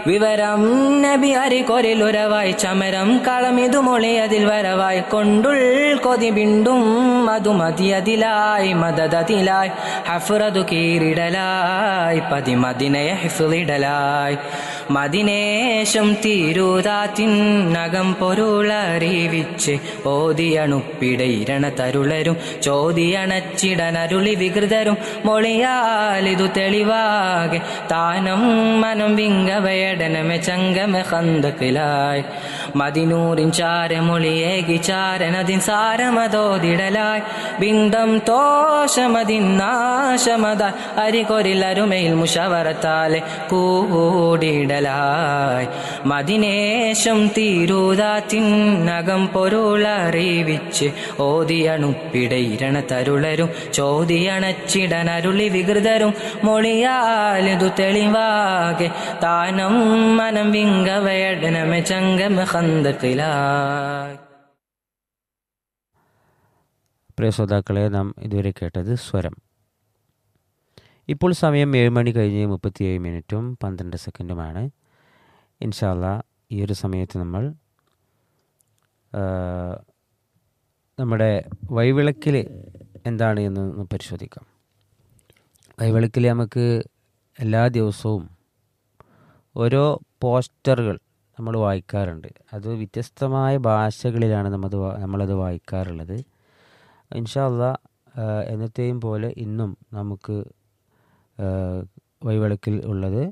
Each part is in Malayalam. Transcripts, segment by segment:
വിവരം നബി അരികൊരിൽ ഉരവായി ചമരം കളമിതു മൊളിയതിൽ വരവായി കൊണ്ടുൾ കൊതി ബിണ്ടും മധു മതിയതിലായി മദതതിലായി ഹഫ്റതു കീറിടലായി പതി മദിനയ ഹിഫിളിടലായി മദിനേശം തീരൂതാത്തിനകം പൊരുളറിവിച്ച് ഓതിയണുപ്പിടയിരണ തരുളരും ചോദിയണച്ചിടനരുളി വികൃതരും മൊളിയാലിതു തെളിവാകെ താനം മനം വിങ്കവയടനമെ ചങ്കമെ ഹന്തക്കിലായി മതിനൂറിൻ ചാരമൊളിയേകി ചാരനതിൻ സാരമതോതിടലായി ബിന്ദം തോഷമതിൻ നാശമതായി അരികൊരിലരുമയിൽ മുഷവറത്താലെ കൂടിടലായി മതിനേശം തീരൂതാത്തിനകം പൊരുളറിവിച്ച് ഓതിയണുപ്പിടയിരണ തരുളരും ചോദിയണച്ചിടനരുളി വികൃതരും മൊളിയാലിതു തെളിവാകെ താനം മനം വിങ്കവയടനമെ ചങ്കമ ഹന്തക്കിലായി പ്രിയ ശ്രോതാക്കളെ നാം ഇതുവരെ കേട്ടത് സ്വരം ഇപ്പോൾ സമയം ഏഴ് മണി കഴിഞ്ഞ് മുപ്പത്തിയേഴ് മിനിറ്റും പന്ത്രണ്ട് സെക്കൻഡുമാണ് ഇൻഷാല്ല ഈ ഒരു സമയത്ത് നമ്മൾ ആ, നമ്മുടെ വഴിവിളക്കിൽ എന്താണ് എന്ന് ഒന്ന് പരിശോധിക്കാം വഴിവിളക്കിൽ നമുക്ക് എല്ലാ ദിവസവും ഓരോ പോസ്റ്ററുകൾ നമ്മൾ വായിക്കാറുണ്ട് അത് വ്യത്യസ്തമായ ഭാഷകളിലാണ് നമ്മത് വാ- നമ്മളത് വായിക്കാറുള്ളത് ഇൻഷാല്ല എന്നത്തെയും പോലെ ഇന്നും നമുക്ക് ആ, വഴിവിളക്കിൽ ഉള്ളത്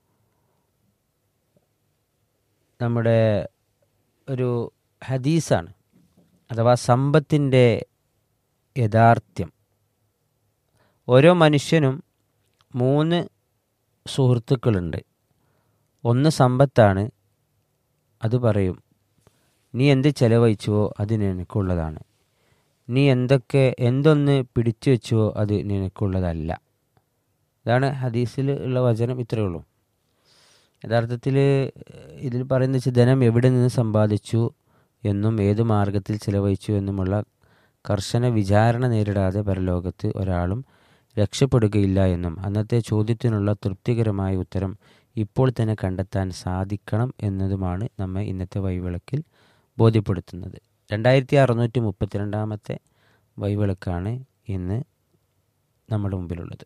നമ്മുടെ ഒരു ഹദീസാണ് അഥവാ സമ്പത്തിൻ്റെ യഥാർത്ഥ്യം ഓരോ മനുഷ്യനും മൂന്ന് സുഹൃത്തുക്കളുണ്ട് ഒന്ന് സമ്പത്താണ് അത് പറയും നീ എന്ത് ചെലവഴിച്ചുവോ അത് നിനക്കുള്ളതാണ് നീ എന്തൊക്കെ എന്തൊന്ന് പിടിച്ചു വെച്ചുവോ അത് നിനക്കുള്ളതല്ല ഇതാണ് ഹദീസിൽ ഉള്ള വചനം ഇത്രയേ ഉള്ളൂ യഥാർത്ഥത്തിൽ ഇതിൽ പറയുന്ന വെച്ചാൽ ധനം എവിടെ നിന്ന് സമ്പാദിച്ചു എന്നും ഏത് മാർഗത്തിൽ ചിലവഴിച്ചു എന്നുമുള്ള കർശന വിചാരണ നേരിടാതെ പരലോകത്ത് ഒരാളും രക്ഷപ്പെടുകയില്ല എന്നും അന്നത്തെ ചോദ്യത്തിനുള്ള തൃപ്തികരമായ ഉത്തരം ഇപ്പോൾ തന്നെ കണ്ടെത്താൻ സാധിക്കണം എന്നതുമാണ് നമ്മെ ഇന്നത്തെ വഴിവിളക്കിൽ ബോധ്യപ്പെടുത്തുന്നത് രണ്ടായിരത്തി അറുന്നൂറ്റി മുപ്പത്തിരണ്ടാമത്തെ വഴിവിളക്കാണ് ഇന്ന് നമ്മുടെ മുമ്പിലുള്ളത്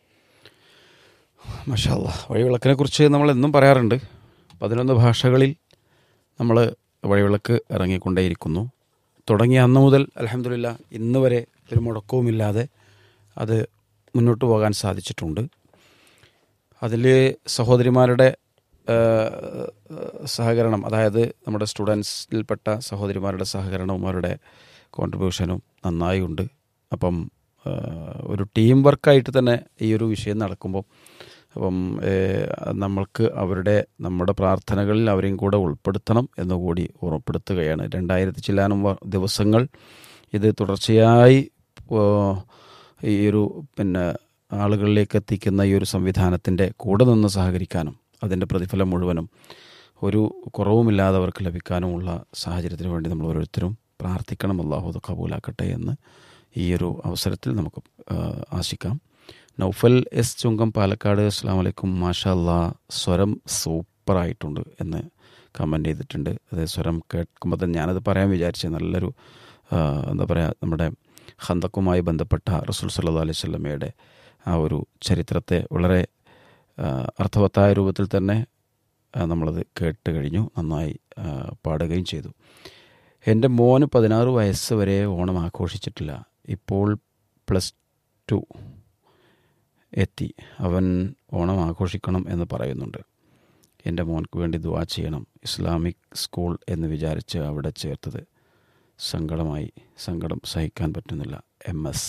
മഷാല്ല വഴിവിളക്കിനെ കുറിച്ച് നമ്മൾ എന്നും പറയാറുണ്ട് പതിനൊന്ന് ഭാഷകളിൽ നമ്മൾ വഴിവിളക്ക് ഇറങ്ങിക്കൊണ്ടേയിരിക്കുന്നു തുടങ്ങിയ അന്ന് മുതൽ അലഹമില്ല ഇന്ന് വരെ ഒരു മുടക്കവുമില്ലാതെ അത് മുന്നോട്ട് പോകാൻ സാധിച്ചിട്ടുണ്ട് അതിൽ സഹോദരിമാരുടെ ആ, സഹകരണം അതായത് നമ്മുടെ സ്റ്റുഡൻസിൽപ്പെട്ട സഹോദരിമാരുടെ സഹകരണവും അവരുടെ കോൺട്രിബ്യൂഷനും നന്നായി ഉണ്ട് അപ്പം ആ, ഒരു ടീം വർക്കായിട്ട് തന്നെ ഈ ഒരു വിഷയം നടക്കുമ്പോൾ അപ്പം ഏഹ്, നമ്മൾക്ക് അവരുടെ നമ്മുടെ പ്രാർത്ഥനകളിൽ അവരെയും കൂടെ ഉൾപ്പെടുത്തണം എന്നുകൂടി ഓർമ്മപ്പെടുത്തുകയാണ് രണ്ടായിരത്തി ചില്ലാനും വ- ദിവസങ്ങൾ ഇത് തുടർച്ചയായി ഓ, ഈ ഒരു പിന്നെ ആളുകളിലേക്ക് എത്തിക്കുന്ന ഈ ഒരു സംവിധാനത്തിൻ്റെ കൂടെ നിന്ന് സഹകരിക്കാനും അതിൻ്റെ പ്രതിഫലം മുഴുവനും ഒരു കുറവുമില്ലാതെ അവർക്ക് ലഭിക്കാനുമുള്ള സാഹചര്യത്തിന് വേണ്ടി നമ്മൾ ഓരോരുത്തരും പ്രാർത്ഥിക്കണം അള്ളാഹു അത് കബൂലാക്കട്ടെ എന്ന് ഈ ഒരു അവസരത്തിൽ നമുക്ക് ആ, ആശിക്കാം നൗഫൽ എസ് ചുങ്കം പാലക്കാട് അസ്സാം വലൈക്കും മാഷാ അല്ലാ സ്വരം സൂപ്പറായിട്ടുണ്ട് എന്ന് കമൻ്റ് ചെയ്തിട്ടുണ്ട് അത് സ്വരം കേൾക്കുമ്പോൾ തന്നെ ഞാനത് പറയാൻ വിചാരിച്ച നല്ലൊരു ആ, എന്താ പറയുക നമ്മുടെ ഹന്തക്കുമായി ബന്ധപ്പെട്ട റസൂൽ സല്ലാ അലൈഹി സ്വലമയുടെ ആ ഒരു ചരിത്രത്തെ വളരെ ആ, അർത്ഥവത്തായ രൂപത്തിൽ തന്നെ ആ, നമ്മളത് കേട്ട് കഴിഞ്ഞു നന്നായി ആ, പാടുകയും ചെയ്തു എൻ്റെ മോന് പതിനാറ് വയസ്സ് വരെ ഓണം ആഘോഷിച്ചിട്ടില്ല ഇപ്പോൾ പ്ലസ് ടു എത്തി അവൻ ഓണം ആഘോഷിക്കണം എന്ന് പറയുന്നുണ്ട് എൻ്റെ മോൻക്ക് വേണ്ടി ദുവാ ചെയ്യണം ഇസ്ലാമിക് സ്കൂൾ എന്ന് വിചാരിച്ച് അവിടെ ചേർത്തത് സങ്കടമായി സങ്കടം സഹിക്കാൻ പറ്റുന്നില്ല എം എസ്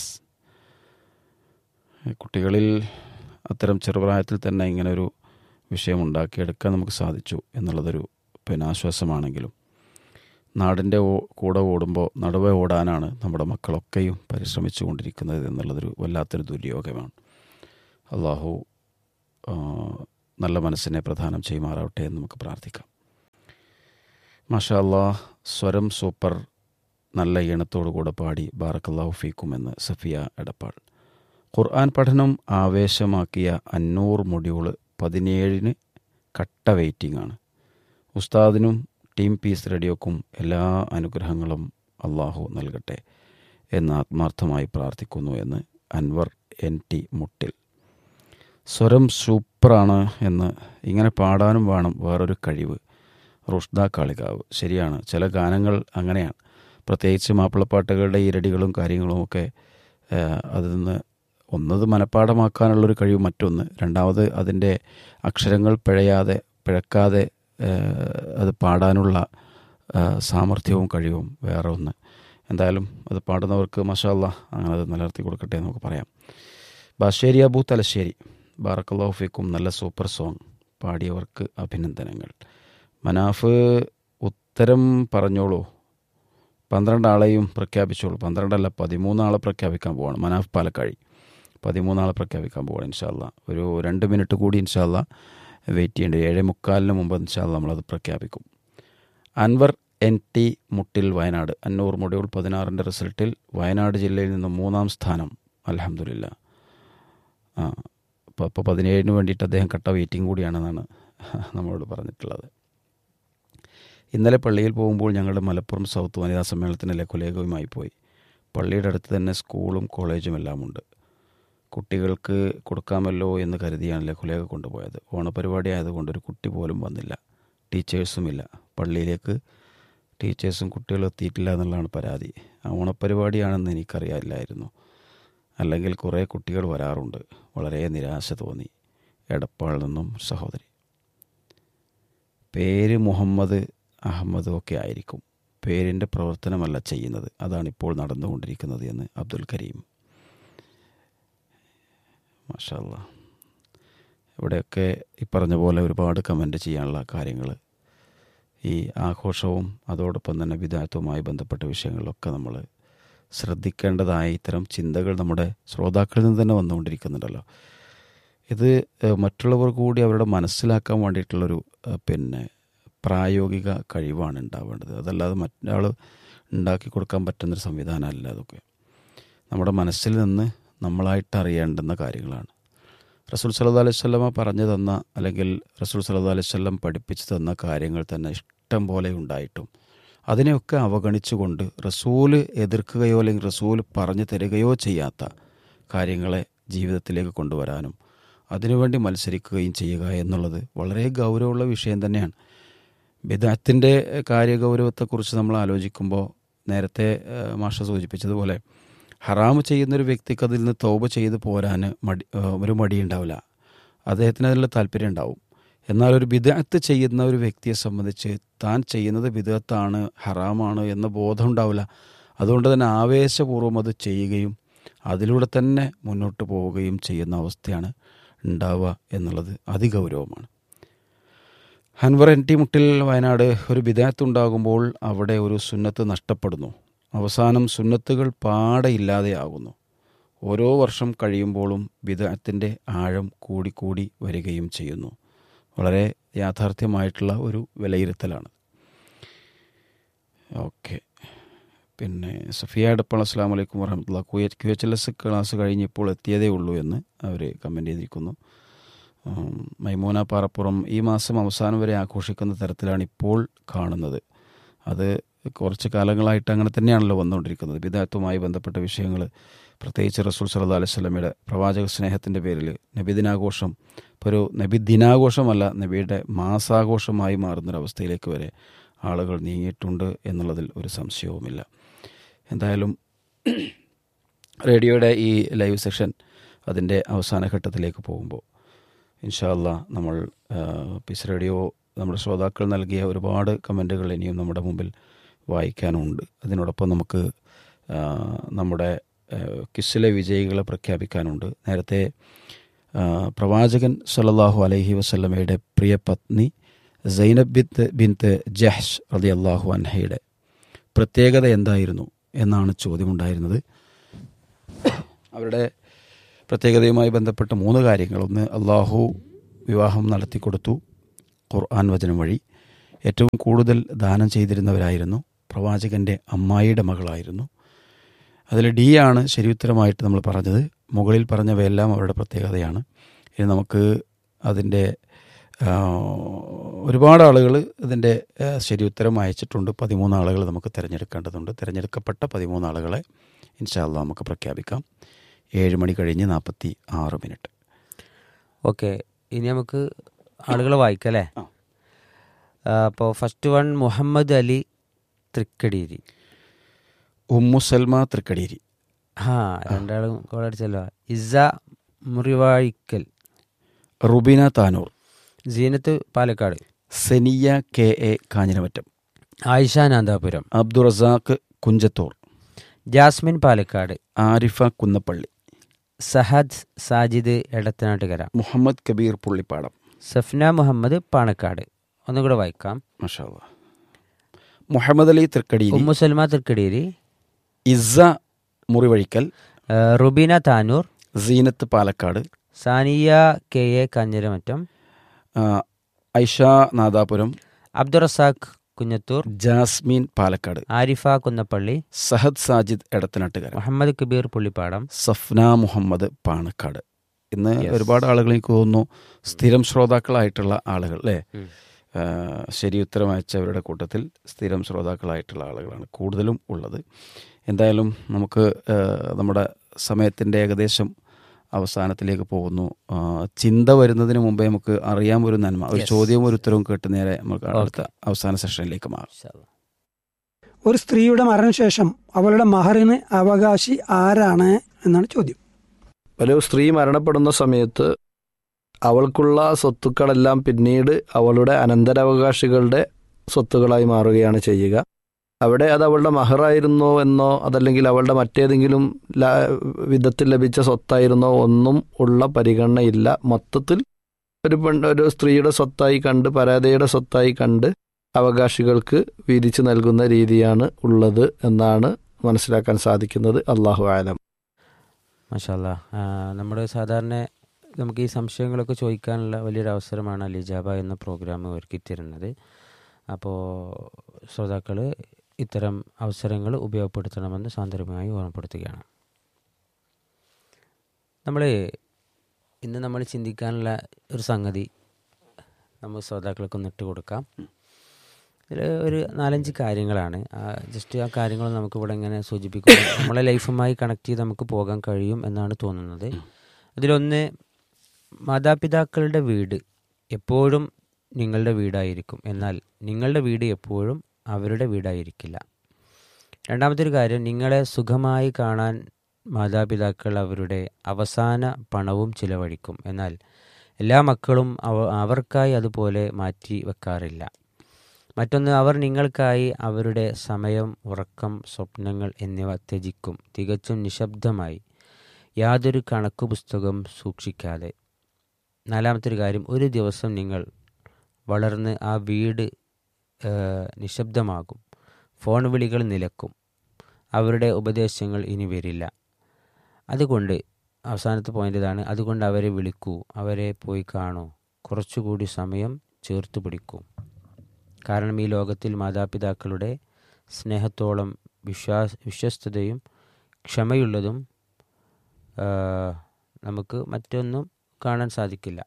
കുട്ടികളിൽ അത്തരം ചെറുപ്രായത്തിൽ തന്നെ ഇങ്ങനെ ഒരു വിഷയം ഉണ്ടാക്കിയെടുക്കാൻ നമുക്ക് സാധിച്ചു എന്നുള്ളതൊരു പിന്നെ ആശ്വാസമാണെങ്കിലും നാടിൻ്റെ ഓ- കൂടെ ഓടുമ്പോൾ നടുവെ ഓടാനാണ് നമ്മുടെ മക്കളൊക്കെയും പരിശ്രമിച്ചു കൊണ്ടിരിക്കുന്നത് എന്നുള്ളതൊരു വല്ലാത്തൊരു ദുര്യോഗമാണ് അള്ളാഹു ആ, നല്ല മനസ്സിനെ പ്രദാനം ചെയ്യുമാറാവട്ടെ എന്ന് നമുക്ക് പ്രാർത്ഥിക്കാം മാഷാ അള്ളാഹ് സ്വരം സൂപ്പർ നല്ല ഈണത്തോടു കൂടെ പാടി ബാറക്കല്ലാഹു ഫീക്കും എന്ന് സഫിയ എടപ്പാൾ ഖുർആൻ പഠനം ആവേശമാക്കിയ അന്നൂർ മൊഡ്യൂള് പതിനേഴിന് കട്ട വെയിറ്റിംഗ് ആണ് ഉസ്താദിനും ടീം പീസ് റേഡിയോക്കും എല്ലാ അനുഗ്രഹങ്ങളും അള്ളാഹു നൽകട്ടെ എന്ന് ആത്മാർത്ഥമായി പ്രാർത്ഥിക്കുന്നു എന്ന് അൻവർ എൻ ടി മുട്ടിൽ സ്വരം സൂപ്പറാണ് എന്ന് ഇങ്ങനെ പാടാനും വേണം വേറൊരു കഴിവ് റുഷ്ദ കാളികാവ് ശരിയാണ് ചില ഗാനങ്ങൾ അങ്ങനെയാണ് പ്രത്യേകിച്ച് മാപ്പിളപ്പാട്ടുകളുടെ ഈരടികളും കാര്യങ്ങളും ഒക്കെ ഏഹ്, അതിൽ നിന്ന് ഒന്നത് മനഃപ്പാടമാക്കാനുള്ളൊരു കഴിവ് മറ്റൊന്ന് രണ്ടാമത് അതിൻ്റെ അക്ഷരങ്ങൾ പിഴയാതെ പിഴക്കാതെ ഏഹ്, അത് പാടാനുള്ള ഏഹ്, സാമർഥ്യവും കഴിവും വേറെ ഒന്ന് എന്തായാലും അത് പാടുന്നവർക്ക് മഷാല്ല അങ്ങനെ അത് നിലനിർത്തി കൊടുക്കട്ടെ എന്ന് നമുക്ക് പറയാം ബാഷേരി അബു തലശ്ശേരി ബാറക്കല്ലാഫിക്കും നല്ല സൂപ്പർ സോങ് പാടിയവർക്ക് അഭിനന്ദനങ്ങൾ മനാഫ് ഉത്തരം പറഞ്ഞോളൂ പന്ത്രണ്ട് ആളെയും പ്രഖ്യാപിച്ചോളൂ പന്ത്രണ്ടല്ല പതിമൂന്നാളെ പ്രഖ്യാപിക്കാൻ പോവാണ് മനാഫ് പാലക്കാഴി പതിമൂന്നാളെ പ്രഖ്യാപിക്കാൻ പോവാണ് ഇൻഷാല്ല ഒരു രണ്ട് മിനിറ്റ് കൂടി ഇൻഷാല്ല വെയിറ്റ് ചെയ്യേണ്ടി ഏഴ് മുക്കാലിന് മുമ്പ് ഇൻഷാല്ല നമ്മളത് പ്രഖ്യാപിക്കും Anwar N T Muttil Wayanad Annur module പതിനാറിൻ്റെ റിസൾട്ടിൽ വയനാട് ജില്ലയിൽ നിന്ന് മൂന്നാം സ്ഥാനം അലഹമില്ല ആ അപ്പോൾ അപ്പോൾ പതിനേഴിന് വേണ്ടിയിട്ട് അദ്ദേഹം കട്ട വെയിറ്റിംഗ് കൂടിയാണെന്നാണ് നമ്മളോട് പറഞ്ഞിട്ടുള്ളത് ഇന്നലെ പള്ളിയിൽ പോകുമ്പോൾ ഞങ്ങളുടെ മലപ്പുറം സൗത്ത് വനിതാ സമ്മേളനത്തിന് ലഘുലേഖവുമായി പോയി പള്ളിയുടെ അടുത്ത് തന്നെ സ്കൂളും കോളേജും എല്ലാം ഉണ്ട് കുട്ടികൾക്ക് കൊടുക്കാമല്ലോ എന്ന് കരുതിയാണ് ലഘുലേഖ കൊണ്ടുപോയത് ഓണപരിപാടി ആയതുകൊണ്ട് ഒരു കുട്ടി പോലും വന്നില്ല ടീച്ചേഴ്സുമില്ല പള്ളിയിലേക്ക് ടീച്ചേഴ്സും കുട്ടികളും എത്തിയിട്ടില്ല എന്നുള്ളതാണ് പരാതി ആ ഓണപരിപാടിയാണെന്ന് എനിക്കറിയാമില്ലായിരുന്നു അല്ലെങ്കിൽ കുറേ കുട്ടികൾ വരാറുണ്ട് വളരെ നിരാശ തോന്നി എടപ്പാളിൽ നിന്നും സഹോദരി പേര് മുഹമ്മദ് അഹമ്മദ് ഒക്കെ ആയിരിക്കും പേരിൻ്റെ പ്രവർത്തനമല്ല ചെയ്യുന്നത് അതാണ് ഇപ്പോൾ നടന്നുകൊണ്ടിരിക്കുന്നത് എന്ന് അബ്ദുൽ കരീം മാഷല്ല ഇവിടെയൊക്കെ ഈ പറഞ്ഞ പോലെ ഒരുപാട് കമൻറ്റ് ചെയ്യാനുള്ള കാര്യങ്ങൾ ഈ ആഘോഷവും അതോടൊപ്പം തന്നെ വിദായത്വവുമായി ബന്ധപ്പെട്ട വിഷയങ്ങളിലൊക്കെ നമ്മൾ ശ്രദ്ധിക്കേണ്ടതായ ഇത്തരം ചിന്തകൾ നമ്മുടെ ശ്രോതാക്കളിൽ നിന്ന് തന്നെ വന്നുകൊണ്ടിരിക്കുന്നുണ്ടല്ലോ ഇത് ഏഹ്, മറ്റുള്ളവർ കൂടി അവരുടെ മനസ്സിലാക്കാൻ വേണ്ടിയിട്ടുള്ളൊരു ഏഹ്, പിന്നെ പ്രായോഗിക കഴിവാണ് ഉണ്ടാവേണ്ടത് അതല്ലാതെ മറ്റൊരാൾ ഉണ്ടാക്കി കൊടുക്കാൻ പറ്റുന്നൊരു സംവിധാനമല്ല അതൊക്കെ നമ്മുടെ മനസ്സിൽ നിന്ന് നമ്മളായിട്ട് അറിയേണ്ടുന്ന കാര്യങ്ങളാണ് റസൂൽ സല്ലല്ലാഹു അലൈഹി വസല്ലമ പറഞ്ഞു തന്ന അല്ലെങ്കിൽ റസൂൽ സല്ലല്ലാഹു അലൈഹി വസല്ലം പഠിപ്പിച്ചു തന്ന കാര്യങ്ങൾ തന്നെ ഇഷ്ടം പോലെ ഉണ്ടായിട്ടും അതിനെയൊക്കെ അവഗണിച്ചുകൊണ്ട് റസൂല് എതിർക്കുകയോ അല്ലെങ്കിൽ റസൂല് പറഞ്ഞു തരികയോ ചെയ്യാത്ത കാര്യങ്ങളെ ജീവിതത്തിലേക്ക് കൊണ്ടുവരാനും അതിനുവേണ്ടി മത്സരിക്കുകയും ചെയ്യുക എന്നുള്ളത് വളരെ ഗൗരവമുള്ള വിഷയം തന്നെയാണ് ബിദാത്തിൻ്റെ കാര്യഗൗരവത്തെക്കുറിച്ച് നമ്മൾ ആലോചിക്കുമ്പോൾ നേരത്തെ ഏഹ്, മാഷ സൂചിപ്പിച്ചതുപോലെ ഹറാമ് ചെയ്യുന്നൊരു വ്യക്തിക്ക് അതിൽ നിന്ന് തൗബ ചെയ്ത് പോരാൻ മടി ഏഹ്, ഒരു മടിയുണ്ടാവില്ല അദ്ദേഹത്തിന് അതിലുള്ള താല്പര്യം ഉണ്ടാവും എന്നാൽ ഒരു ബിദഅത്ത് ചെയ്യുന്ന ഒരു വ്യക്തിയെ സംബന്ധിച്ച് താൻ ചെയ്യുന്നത് ബിദഅത്താണ് ഹറാമാണ് എന്ന ബോധം ഉണ്ടാവില്ല അതുകൊണ്ട് തന്നെ ആവേശപൂർവ്വം അത് ചെയ്യുകയും അതിലൂടെ തന്നെ മുന്നോട്ട് പോവുകയും ചെയ്യുന്ന അവസ്ഥയാണ് ഉണ്ടാവുക എന്നുള്ളത് അതിഗൗരവമാണ് ഹൻവർ എൻ ടി മുട്ടിൽ വയനാട് ഒരു ബിദാത്ത് ഉണ്ടാകുമ്പോൾ അവിടെ ഒരു സുന്നത്ത് നഷ്ടപ്പെടുന്നു അവസാനം സുന്നത്തുകൾ പാടെ ഇല്ലാതെയാകുന്നു ഓരോ വർഷം കഴിയുമ്പോഴും ബിദാത്തിൻ്റെ ആഴം കൂടിക്കൂടി വരികയും ചെയ്യുന്നു വളരെ യാഥാർത്ഥ്യമായിട്ടുള്ള ഒരു വിലയിരുത്തലാണ് ഓക്കെ പിന്നെ സഫിയ അടുപ്പൾ അസ്സാം വലൈക്കും വറഹമത്തുള്ള Q H Q H L S class കഴിഞ്ഞ് ഇപ്പോൾ എത്തിയതേ ഉള്ളൂ എന്ന് അവർ കമൻറ്റ് ചെയ്തിരിക്കുന്നു ഉം, മൈമൂന പാറപ്പുറം ഈ മാസം അവസാനം വരെ ആഘോഷിക്കുന്ന തരത്തിലാണ് ഇപ്പോൾ കാണുന്നത് അത് കുറച്ച് കാലങ്ങളായിട്ട് അങ്ങനെ തന്നെയാണല്ലോ വന്നുകൊണ്ടിരിക്കുന്നത് വിദാത്വമായി ബന്ധപ്പെട്ട വിഷയങ്ങൾ പ്രത്യേകിച്ച് റസൂൽ സല്ലാ അലൈഹി സ്വലമയുടെ പ്രവാചക സ്നേഹത്തിൻ്റെ പേരിൽ നബിദിനാഘോഷം ഇപ്പോൾ ഒരു നബിദിനാഘോഷമല്ല നബിയുടെ മാസാഘോഷമായി മാറുന്നൊരവസ്ഥയിലേക്ക് വരെ ആളുകൾ നീങ്ങിയിട്ടുണ്ട് എന്നുള്ളതിൽ ഒരു സംശയവുമില്ല എന്തായാലും റേഡിയോയുടെ ഈ ലൈവ് സെഷൻ അതിൻ്റെ അവസാന ഘട്ടത്തിലേക്ക് പോകുമ്പോൾ ഇൻഷാല്ല നമ്മൾ ആ, പീസ് റേഡിയോ നമ്മുടെ ശ്രോതാക്കൾ നൽകിയ ഒരുപാട് കമൻറ്റുകൾ ഇനിയും നമ്മുടെ മുമ്പിൽ വായിക്കാനുണ്ട് അതിനോടൊപ്പം നമുക്ക് ആ, നമ്മുടെ ആ, കിസ്സിലെ വിജയികളെ പ്രഖ്യാപിക്കാനുണ്ട് നേരത്തെ ആ, പ്രവാചകൻ സല്ലല്ലാഹു അലൈഹി വസല്ലമയുടെ പ്രിയ പത്നി സൈനബ് ബിത്ത് ബിൻത്ത് ജഹ്ഷ് റതി അള്ളാഹു അൻഹയുടെ പ്രത്യേകത എന്തായിരുന്നു എന്നാണ് ചോദ്യമുണ്ടായിരുന്നത് അവരുടെ പ്രത്യേകതയുമായി ബന്ധപ്പെട്ട മൂന്ന് കാര്യങ്ങൾ ഒന്ന് അള്ളാഹു വിവാഹം നടത്തി കൊടുത്തു ഖുർആൻ വചനം വഴി ഏറ്റവും കൂടുതൽ ദാനം ചെയ്തിരുന്നവരായിരുന്നു പ്രവാചകൻ്റെ അമ്മായിയുടെ മകളായിരുന്നു അതിൽ ഡി ആണ് ശരിയുത്തരമായിട്ട് നമ്മൾ പറഞ്ഞത് മുകളിൽ പറഞ്ഞവയെല്ലാം അവരുടെ പ്രത്യേകതയാണ് ഇനി നമുക്ക് അതിൻ്റെ ആ, ഒരുപാട് ആളുകൾ ഇതിൻ്റെ ആ, ശരി ഉത്തരം അയച്ചിട്ടുണ്ട് പതിമൂന്ന് ആളുകൾ നമുക്ക് തിരഞ്ഞെടുക്കേണ്ടതുണ്ട് തിരഞ്ഞെടുക്കപ്പെട്ട പതിമൂന്ന് ആളുകളെ ഇൻഷാല്ല നമുക്ക് പ്രഖ്യാപിക്കാം ഏഴ് മണി കഴിഞ്ഞ് നാൽപ്പത്തി ആറ് മിനിറ്റ് ഓക്കെ ഇനി നമുക്ക് ആളുകളെ വായിക്കാം അല്ലേ ആ. അപ്പോൾ ഫസ്റ്റ് വൺ മുഹമ്മദ് അലി തൃക്കടീരി ഉമ്മു സൽമ തൃക്കടീരി ആ രണ്ടാളും കോളടിച്ചല്ലോ ഇസ മുറിവാഴിക്കൽ റുബീന താനൂർ സീനത്ത് പാലക്കാട് സെനിയ കെ എ കാഞ്ഞിരമറ്റം ആയിഷ നാന്താപുരം അബ്ദുറസാഖ് കുഞ്ചത്തൂർ ജാസ്മിൻ പാലക്കാട് ആരിഫ കുന്നപ്പള്ളി സഹദ് സാജിദ് എടത്തനാട്ടുകര മുഹമ്മദ് കബീർ പുള്ളിപ്പാടം സഫ്ന മുഹമ്മദ് പാണക്കാട് ഒന്നും കൂടെ വായിക്കാം മഷാ മുഹമ്മദ് അലി തൃക്കടീരി ഉമ്മു സൽമ തൃക്കടീരി ഇസ മുറിവഴിക്കൽ ആ, റുബീന താനൂർ സീനത്ത് പാലക്കാട് സാനിയ കെ എ കഞ്ഞിരമറ്റം ആ, ഐഷ നാദാപുരം അബ്ദുറസാഖ് കുഞ്ഞത്തൂർ ജാസ്മീൻ പാലക്കാട് ആരിഫ കുന്നപ്പള്ളി സഹദ് സാജിദ് എടത്തനാട്ടുകര മുഹമ്മദ് കബീർ പുള്ളിപ്പാടം സഫ്ന മുഹമ്മദ് പാണക്കാട് ഇന്ന് ഒരുപാട് ആളുകൾ എനിക്ക് തോന്നുന്നു സ്ഥിരം ശ്രോതാക്കളായിട്ടുള്ള ആളുകൾ അല്ലേ ഉം. ആ, ശരി ഉത്തരം അയച്ചവരുടെ കൂട്ടത്തിൽ സ്ഥിരം ശ്രോതാക്കളായിട്ടുള്ള ആളുകളാണ് കൂടുതലും ഉള്ളത് എന്തായാലും നമുക്ക് ആ, നമ്മുടെ സമയത്തിൻ്റെ ഏകദേശം അവസാനത്തിലേക്ക് പോകുന്നു ആ, ചിന്ത വരുന്നതിന് മുമ്പേ നമുക്ക് അറിയാം ഒരു നന്മ ഒരു ചോദ്യവും ഒരു ഉത്തരവും കേട്ട് നേരെ നമുക്ക് അടുത്ത അവസാന സെഷനിലേക്ക് മാറാം ഒരു സ്ത്രീയുടെ മരണശേഷം അവളുടെ മഹറിന് അവകാശി ആരാണ് എന്നാണ് ചോദ്യം ഒരു സ്ത്രീ മരണപ്പെടുന്ന സമയത്ത് അവൾക്കുള്ള സ്വത്തുക്കളെല്ലാം പിന്നീട് അവളുടെ അനന്തരാവകാശികളുടെ സ്വത്തുകളായി മാറുകയാണ് ചെയ്യുക അവിടെ അത് അവളുടെ മഹറായിരുന്നോ എന്നോ അതല്ലെങ്കിൽ അവളുടെ മറ്റേതെങ്കിലും ല- വിധത്തിൽ ലഭിച്ച സ്വത്തായിരുന്നോ ഒന്നും ഉള്ള പരിഗണനയില്ല മൊത്തത്തിൽ ഒരു പെൺ ഒരു സ്ത്രീയുടെ സ്വത്തായി കണ്ട് പരാതിയുടെ സ്വത്തായി കണ്ട് അവകാശികൾക്ക് വീതിച്ചു നൽകുന്ന രീതിയാണ് ഉള്ളത് എന്നാണ് മനസ്സിലാക്കാൻ സാധിക്കുന്നത് അള്ളാഹു ആലം മഷാല്ല നമ്മുടെ സാധാരണ നമുക്ക് ഈ സംശയങ്ങളൊക്കെ ചോദിക്കാനുള്ള വലിയൊരു അവസരമാണ് അലിജാബ എന്ന പ്രോഗ്രാം ഒരുക്കിത്തരുന്നത് അപ്പോൾ ശ്രോതാക്കൾ ഇത്തരം അവസരങ്ങൾ ഉപയോഗപ്പെടുത്തണമെന്ന് സാന്ദർഭികമായി ഓർമ്മപ്പെടുത്തുകയാണ് നമ്മൾ ഇന്ന് നമ്മൾ ചിന്തിക്കാനുള്ള ഒരു സംഗതി നമ്മൾ ശ്രോതാക്കൾക്കൊന്ന് ഇട്ട് കൊടുക്കാം ഇതിൽ ഒരു നാലഞ്ച് കാര്യങ്ങളാണ് ജസ്റ്റ് ആ കാര്യങ്ങൾ നമുക്ക് ഇവിടെ ഇങ്ങനെ സൂചിപ്പിക്കും നമ്മളെ ലൈഫുമായി കണക്ട് ചെയ്ത് നമുക്ക് പോകാൻ കഴിയും എന്നാണ് തോന്നുന്നത് അതിലൊന്ന് മാതാപിതാക്കളുടെ വീട് എപ്പോഴും നിങ്ങളുടെ വീടായിരിക്കും എന്നാൽ നിങ്ങളുടെ വീട് എപ്പോഴും അവരുടെ വീടായിരിക്കില്ല രണ്ടാമത്തെ ഒരു കാര്യം നിങ്ങളെ സുഖമായി കാണാൻ മാതാപിതാക്കൾ അവരുടെ അവസാന പണവും ചിലവഴിക്കും എന്നാൽ എല്ലാ മക്കളും അവ അവർക്കായി അതുപോലെ മാറ്റി വെക്കാറില്ല മറ്റൊന്ന് അവർ നിങ്ങൾക്കായി അവരുടെ സമയം ഉറക്കം സ്വപ്നങ്ങൾ എന്നിവ ത്യജിക്കും തികച്ചും നിശബ്ദമായി യാതൊരു കണക്കു പുസ്തകം സൂക്ഷിക്കാതെ നാലാമത്തെ ഒരു കാര്യം ഒരു ദിവസം നിങ്ങൾ വളർന്ന് ആ വീട് ആ, നിശബ്ദമാകും ഫോൺ വിളികൾ നിലക്കും അവരുടെ ഉപദേശങ്ങൾ ഇനി വരില്ല അതുകൊണ്ട് അവസാനത്തെ പോയിന്റ് ഇതാണ് അതുകൊണ്ട് അവരെ വിളിക്കൂ അവരെ പോയി കാണൂ കുറച്ചുകൂടി സമയം ചേർത്ത് പിടിക്കൂ കാരണം ഈ ലോകത്തിൽ മാതാപിതാക്കളുടെ സ്നേഹത്തോളം വിശ്വാസ വിശ്വസ്തതയും ക്ഷമയുള്ളതും ആ, നമുക്ക് മറ്റൊന്നും കാണാൻ സാധിക്കില്ല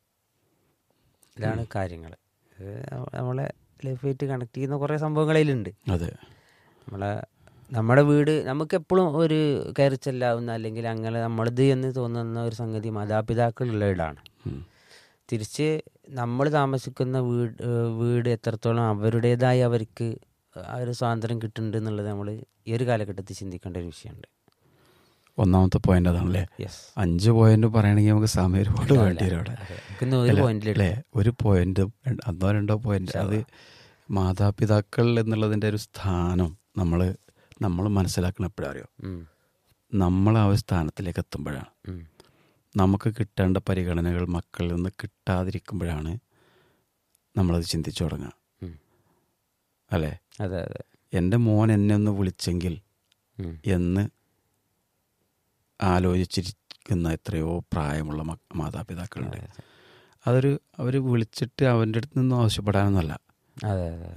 ഇതാണ് കാര്യങ്ങൾ ഇത് നമ്മളെ ലൈഫായിട്ട് കണക്ട് ചെയ്യുന്ന കുറേ സംഭവങ്ങളിലുണ്ട് അതെ നമ്മളെ നമ്മുടെ വീട് നമുക്കെപ്പോഴും ഒരു കയറി ചെല്ലാവുന്ന അല്ലെങ്കിൽ അങ്ങനെ നമ്മളത് എന്ന് തോന്നുന്ന ഒരു സംഗതി മാതാപിതാക്കളുള്ള വീടാണ് ഉം. തിരിച്ച് നമ്മൾ താമസിക്കുന്ന വീട് ഏഹ് വീട് എത്രത്തോളം അവരുടേതായി അവർക്ക് ആ ഒരു സ്വാതന്ത്ര്യം കിട്ടുന്നുണ്ട് എന്നുള്ളത് നമ്മൾ ഈ ഒരു കാലഘട്ടത്തിൽ ചിന്തിക്കേണ്ട ഒരു വിഷയമുണ്ട് ഒന്നാമത്തെ പോയിന്റ് അതാണല്ലേ യെസ് അഞ്ച് പോയിന്റ് പറയണമെങ്കിൽ നമുക്ക് സമയം ഒരുപാട് വേണ്ടി വരും അവിടെ നമുക്കിന്ന് ഒരു അല്ല, പോയിന്റിൽ അല്ലേ ഒരു പോയിന്റ് അതോ രണ്ടോ പോയിന്റ് അത് മാതാപിതാക്കൾ എന്നുള്ളതിൻ്റെ ഒരു സ്ഥാനം നമ്മൾ നമ്മൾ മനസ്സിലാക്കണം എപ്പോഴാ അറിയോ നമ്മൾ ആ ഒരു സ്ഥാനത്തിലേക്ക് എത്തുമ്പോഴാണ് നമുക്ക് കിട്ടേണ്ട പരിഗണനകൾ മക്കളിൽ നിന്ന് കിട്ടാതിരിക്കുമ്പോഴാണ് നമ്മളത് ചിന്തിച്ചു തുടങ്ങുക ഉം. അല്ലേ അതെ അതെ എൻ്റെ മോൻ എന്നെ ഒന്ന് വിളിച്ചെങ്കിൽ ഉം. എന്ന് ആലോചിച്ചിരിക്കുന്ന എത്രയോ പ്രായമുള്ള മ- മാതാപിതാക്കളുണ്ട് അതൊരു അവർ വിളിച്ചിട്ട് അവൻ്റെ അടുത്ത് നിന്നും ആവശ്യപ്പെടാനൊന്നുമല്ല അതെ അതെ